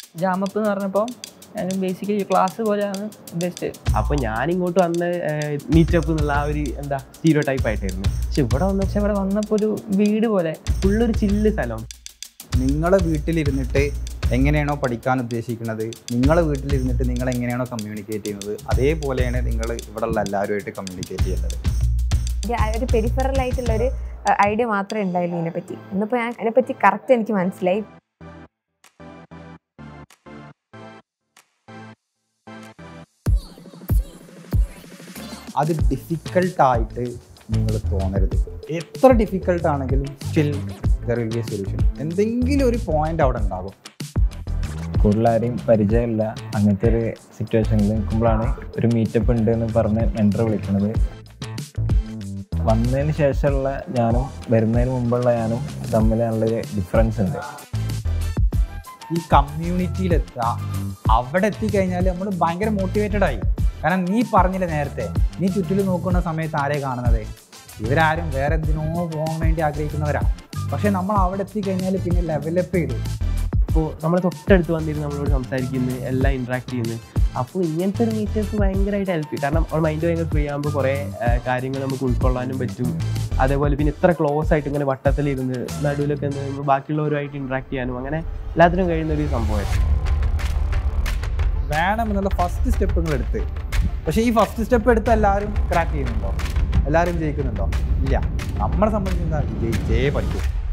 ജാമപ്പ് എന്ന് പറഞ്ഞപ്പോൾ ഞാൻ ബേസിക്കലി ക്ലാസ് പോലെയാണ് ഉദ്ദേശിച്ചത് അപ്പൊ ഞാൻ ഇങ്ങോട്ട് വന്ന് മീറ്റപ്പ് എന്നുള്ള ആ ഒരു എന്താ സ്റ്റീരിയോ ടൈപ്പ് ആയിട്ടായിരുന്നു പക്ഷെ ഇവിടെ വന്ന പക്ഷെ ഇവിടെ വന്നപ്പോൾ ഒരു വീട് പോലെ ഫുള്ളൊരു ചില്ല് സ്ഥലം നിങ്ങളെ വീട്ടിലിരുന്നിട്ട് എങ്ങനെയാണോ പഠിക്കാൻ ഉദ്ദേശിക്കുന്നത് നിങ്ങളെ വീട്ടിലിരുന്നിട്ട് നിങ്ങൾ എങ്ങനെയാണോ കമ്മ്യൂണിക്കേറ്റ് ചെയ്യുന്നത് അതേപോലെയാണ് നിങ്ങൾ ഇവിടെയുള്ള എല്ലാവരുമായിട്ട് കമ്മ്യൂണിക്കേറ്റ് ചെയ്യേണ്ടത് എനിക്ക് ആ ഒരു പെരിഫറൽ ആയിട്ടുള്ള ഒരു ഐഡിയ മാത്രമേ ഉണ്ടായുള്ളൂ ഇതിനെപ്പറ്റി ഇന്നിപ്പോൾ ഞാൻ അതിനെപ്പറ്റി കറക്റ്റ് എനിക്ക് മനസ്സിലായി അത് ഡിഫിക്കൽട്ടായിട്ട് നിങ്ങൾ തോന്നരുത് എത്ര ഡിഫിക്കൽട്ട് ആണെങ്കിലും still there will be a solution എന്തെങ്കിലും ഒരു പോയിന്റ് അവിടെ ഉണ്ടാകും കൂടുതലാരെയും പരിചയമില്ല അങ്ങനത്തെ ഒരു സിറ്റുവേഷനിൽ നിൽക്കുമ്പോഴാണ് ഒരു മീറ്റപ്പ് ഉണ്ട് എന്ന് പറഞ്ഞ് മെൻറ്റർ വിളിക്കുന്നത് വന്നതിന് ശേഷമുള്ള ഞാനും വരുന്നതിന് മുമ്പുള്ള ഞാനും തമ്മിൽ നല്ലൊരു ഡിഫറൻസ് ഉണ്ട് ഈ കമ്മ്യൂണിറ്റിയിലെത്തുക അവിടെ എത്തിക്കഴിഞ്ഞാൽ നമ്മൾ ഭയങ്കര മോട്ടിവേറ്റഡ് ആയി കാരണം നീ പറഞ്ഞില്ല നേരത്തെ നീ ചുറ്റിലും നോക്കുന്ന സമയത്ത് ആരെ കാണുന്നത് ഇവരാരും വേറെ എന്തിനോ പോകാൻ വേണ്ടി ആഗ്രഹിക്കുന്നവരാണ് പക്ഷെ നമ്മൾ അവിടെ എത്തിക്കഴിഞ്ഞാൽ പിന്നെ ലെവലപ്പ് ചെയ്തു ഇപ്പോൾ നമ്മൾ തൊട്ടടുത്ത് വന്നിരുന്ന് നമ്മളോട് സംസാരിക്കുന്നു എല്ലാം ഇൻട്രാക്ട് ചെയ്യുന്നു അപ്പോൾ ഇങ്ങനത്തെ ഒരു മീറ്റേഴ്സ് ഭയങ്കരമായിട്ട് ഹെൽപ്പ് ചെയ്യും കാരണം നമ്മൾ മൈൻഡ് ഭയങ്കര ഫ്രീ ആകുമ്പോൾ കുറേ കാര്യങ്ങൾ നമുക്ക് ഉൾക്കൊള്ളാനും പറ്റും അതേപോലെ പിന്നെ ഇത്ര ക്ലോസ് ആയിട്ട് ഇങ്ങനെ വട്ടത്തിലിരുന്ന് നടുവിലൊക്കെ നിന്ന് ബാക്കിയുള്ളവരുമായിട്ട് ഇൻട്രാക്ട് ചെയ്യാനും അങ്ങനെ എല്ലാത്തിനും കഴിയുന്ന ഒരു സംഭവമായിരുന്നു വേണം എന്നുള്ള ഫസ്റ്റ് സ്റ്റെപ്പ് നിങ്ങൾ എടുത്ത് പക്ഷേ ഈ ഫസ്റ്റ് സ്റ്റെപ്പ് എടുത്ത് എല്ലാവരും ക്രാക്ക് ചെയ്യുന്നുണ്ടോ എല്ലാവരും ജയിക്കുന്നുണ്ടോ ഇല്ല നമ്മളെ സംബന്ധിച്ച് എന്താ വിജയിച്ചേ പറ്റൂ